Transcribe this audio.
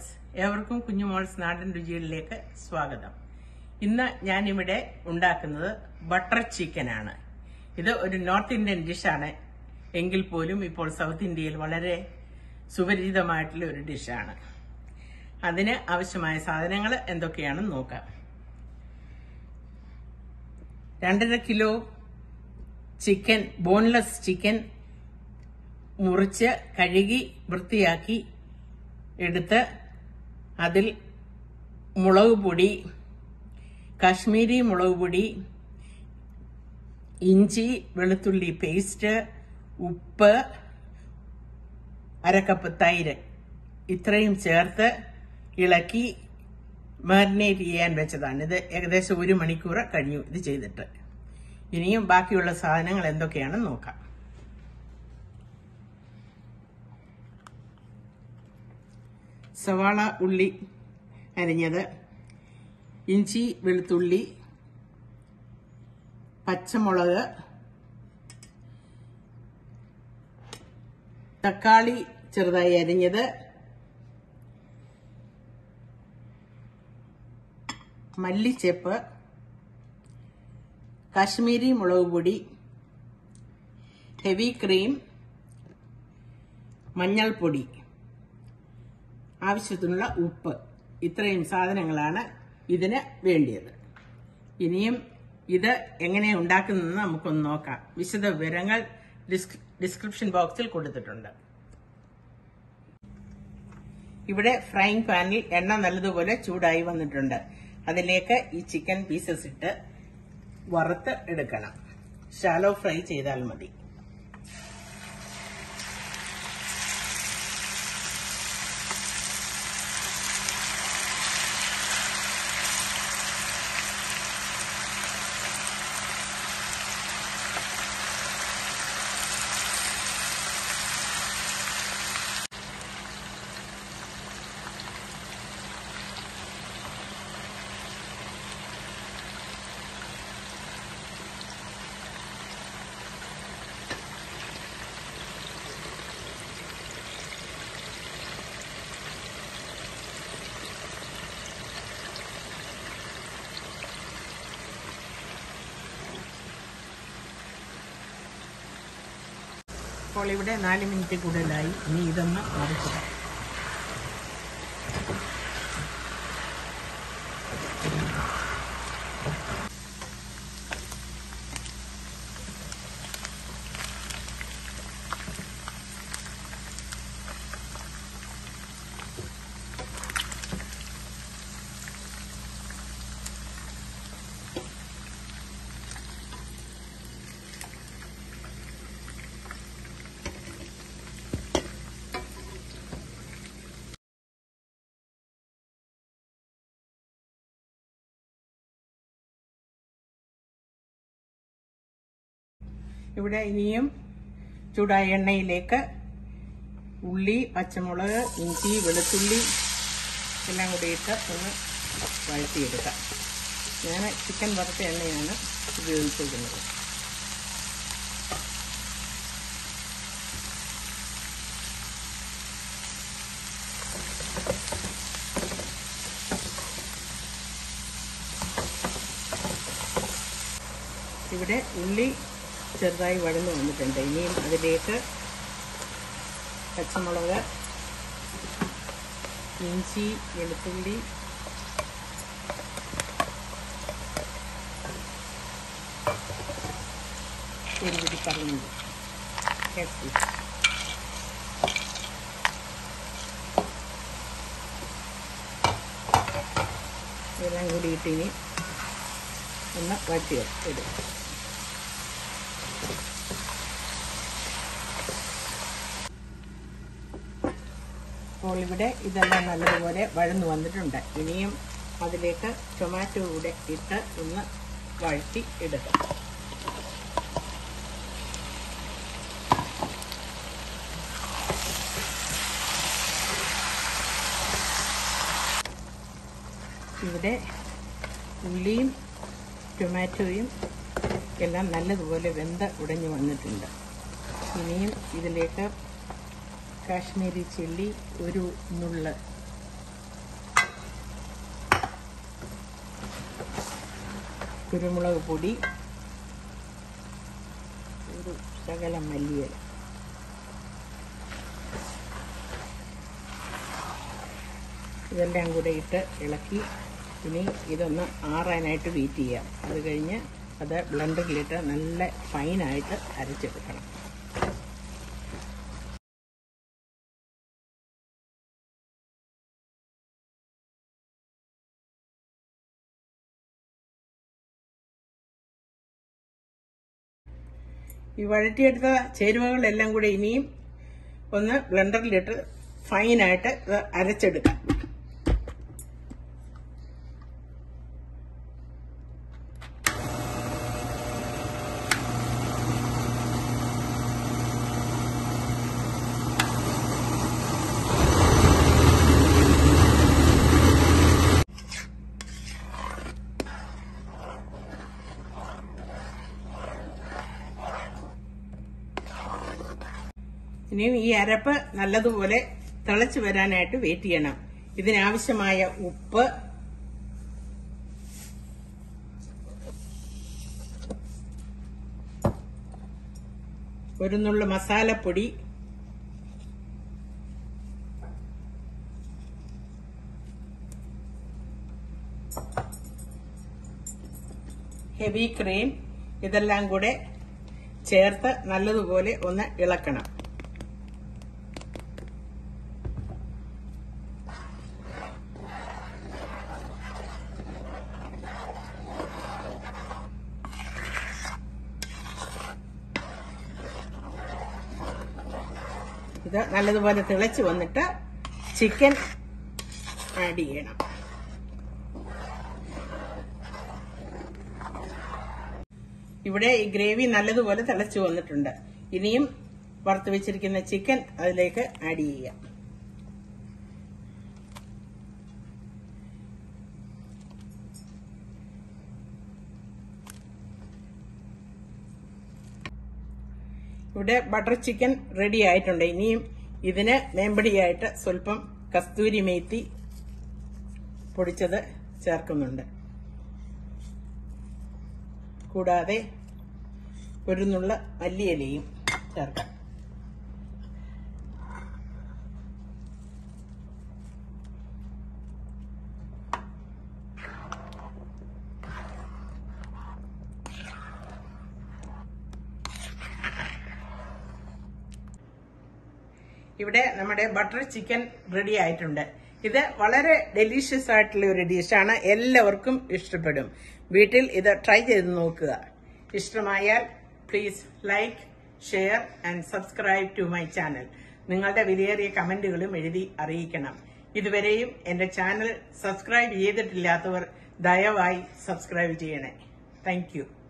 friends ഏവർക്കും കുഞ്ഞുമോൾസ് നാടൻ രുചികളിലേക്ക് സ്വാഗതം ഇന്ന് ഞാനിവിടെ ഉണ്ടാക്കുന്നത് ബട്ടർ ചിക്കൻ ആണ് ഇത് ഒരു നോർത്ത് ഇന്ത്യൻ ഡിഷാണ് എങ്കിൽ പോലും ഇപ്പോൾ സൗത്ത് ഇന്ത്യയിൽ വളരെ സുപരിചിതമായിട്ടുള്ള ഒരു ഡിഷാണ് അതിന് ആവശ്യമായ സാധനങ്ങൾ എന്തൊക്കെയാണെന്ന് നോക്കാം രണ്ടര കിലോ ചിക്കൻ ബോൺലെസ് ചിക്കൻ മുറിച്ച് കഴുകി വൃത്തിയാക്കി എടുത്ത് അതിൽ മുളക് പൊടി കാശ്മീരി മുളക് പൊടി ഇഞ്ചി വെളുത്തുള്ളി പേസ്റ്റ് ഉപ്പ് അരക്കപ്പ് തൈര് ഇത്രയും ചേർത്ത് ഇളക്കി മാരിനേറ്റ് ചെയ്യാൻ വെച്ചതാണ് ഇത് ഏകദേശം ഒരു മണിക്കൂർ കഴിഞ്ഞു ഇത് ചെയ്തിട്ട് ഇനിയും ബാക്കിയുള്ള സാധനങ്ങൾ എന്തൊക്കെയാണെന്ന് നോക്കാം സവാള ഉള്ളി അരിഞ്ഞത് ഇഞ്ചി വെളുത്തുള്ളി പച്ചമുളക് തക്കാളി ചെറുതായി അരിഞ്ഞത് മല്ലിച്ചെപ്പ് കാശ്മീരി മുളക് പൊടി ഹെവി ക്രീം മഞ്ഞൾപ്പൊടി ആവശ്യത്തിനുള്ള ഉപ്പ് ഇത്രയും സാധനങ്ങളാണ് ഇതിന് വേണ്ടിയത് ഇനിയും ഇത് എങ്ങനെ ഉണ്ടാക്കുന്നതെന്ന് നമുക്കൊന്ന് നോക്കാം വിശദ വിവരങ്ങൾ ഡിസ്ക്രിപ്ഷൻ ബോക്സിൽ കൊടുത്തിട്ടുണ്ട് ഇവിടെ ഫ്രൈങ് പാനിൽ എണ്ണ നല്ലതുപോലെ ചൂടായി വന്നിട്ടുണ്ട് അതിലേക്ക് ഈ ചിക്കൻ പീസസ് ഇട്ട് വറുത്ത് എടുക്കണം ഷാലോ ഫ്രൈ ചെയ്താൽ മതി അപ്പോൾ ഇവിടെ നാല് മിനിറ്റ് കൂടുതലായി ഇനി ഇതൊന്ന് മറിച്ചിടാം ഇവിടെ ഇനിയും ചൂടായ എണ്ണയിലേക്ക് ഉള്ളി പച്ചമുളക് ഇഞ്ചി വെളുത്തുള്ളി എല്ലാം കൂടി ഇട്ട് ഒന്ന് വഴറ്റിയെടുക്കാം ഞാൻ ചിക്കൻ വറുത്ത എണ്ണയാണ് ഉപയോഗിച്ചിരിക്കുന്നത് ഇവിടെ ഉള്ളി ചെറുതായി വഴന്നു വന്നിട്ടുണ്ട് ഇനിയും അതിലേക്ക് പച്ചമുളക് ഇഞ്ചി വെളുത്തുള്ളി ഒരു പിടി പറഞ്ഞു ഇതെല്ലാം കൂടിയിട്ട് ഇനി ഒന്ന് വഴറ്റി എടുക്കും അപ്പോൾ ഇവിടെ ഇതെല്ലാം നല്ലതുപോലെ വഴന്നു വന്നിട്ടുണ്ട് ഇനിയും അതിലേക്ക് ടൊമാറ്റോ കൂടെ ഇട്ട് ഒന്ന് വഴറ്റി എടുക്കാം ഇവിടെ ഉള്ളിയും ടൊമാറ്റോയും എല്ലാം നല്ലതുപോലെ വെന്ത ഉടഞ്ഞു വന്നിട്ടുണ്ട് ഇനിയും ഇതിലേക്ക് കാശ്മീരി ചില്ലി ഒരു നുള്ള് കുരുമുളക് പൊടി ഒരു ശകലം മല്ലിയില ഇതെല്ലാം കൂടെ ഇട്ട് ഇളക്കി ഇനി ഇതൊന്ന് ആറാനായിട്ട് വെയിറ്റ് ചെയ്യാം അത് കഴിഞ്ഞ് അത് ബ്ലെൻഡറിലിട്ട് നല്ല ഫൈനായിട്ട് അരച്ചെടുക്കണം ഈ വഴറ്റിയെടുത്ത ചേരുവകളെല്ലാം കൂടെ ഇനിയും ഒന്ന് ബ്ലെൻഡറിലിട്ട് ഫൈനായിട്ട് ഇത് അരച്ചെടുക്കാം ഇനിയും ഈ അരപ്പ് നല്ലതുപോലെ തിളച്ചു വരാനായിട്ട് വെയിറ്റ് ചെയ്യണം ഇതിനാവശ്യമായ ഉപ്പ് ഒരു നുള്ളു മസാലപ്പൊടി ഹെവി ക്രീം ഇതെല്ലാം കൂടെ ചേർത്ത് നല്ലതുപോലെ ഒന്ന് ഇളക്കണം ഇത് നല്ലതുപോലെ തിളച്ച് വന്നിട്ട് ചിക്കൻ ആഡ് ചെയ്യണം ഇവിടെ ഈ ഗ്രേവി നല്ലതുപോലെ തിളച്ച് വന്നിട്ടുണ്ട് ഇനിയും വറുത്ത് വെച്ചിരിക്കുന്ന ചിക്കൻ അതിലേക്ക് ആഡ് ചെയ്യാം ഇവിടെ ബട്ടർ ചിക്കൻ റെഡി ആയിട്ടുണ്ട് ഇനിയും ഇതിന് മേമ്പടിയായിട്ട് സ്വല്പം കസ്തൂരി മേത്തി പൊടിച്ചത് ചേർക്കുന്നുണ്ട് കൂടാതെ ഒരു നുള്ള മല്ലിയിലയും ചേർക്കാം ഇവിടെ നമ്മുടെ ബട്ടർ ചിക്കൻ റെഡി ആയിട്ടുണ്ട് ഇത് വളരെ ഡെലീഷ്യസ് ആയിട്ടുള്ള ഒരു ഡിഷാണ് എല്ലാവർക്കും ഇഷ്ടപ്പെടും വീട്ടിൽ ഇത് ട്രൈ ചെയ്ത് നോക്കുക ഇഷ്ടമായാൽ please like share and subscribe to my channel നിങ്ങളുടെ വിലയേറിയ കമന്റുകളും എഴുതി അറിയിക്കണം ഇതുവരെയും എന്റെ ചാനൽ സബ്സ്ക്രൈബ് ചെയ്തിട്ടില്ലാത്തവർ ദയവായി സബ്സ്ക്രൈബ് ചെയ്യണേ താങ്ക്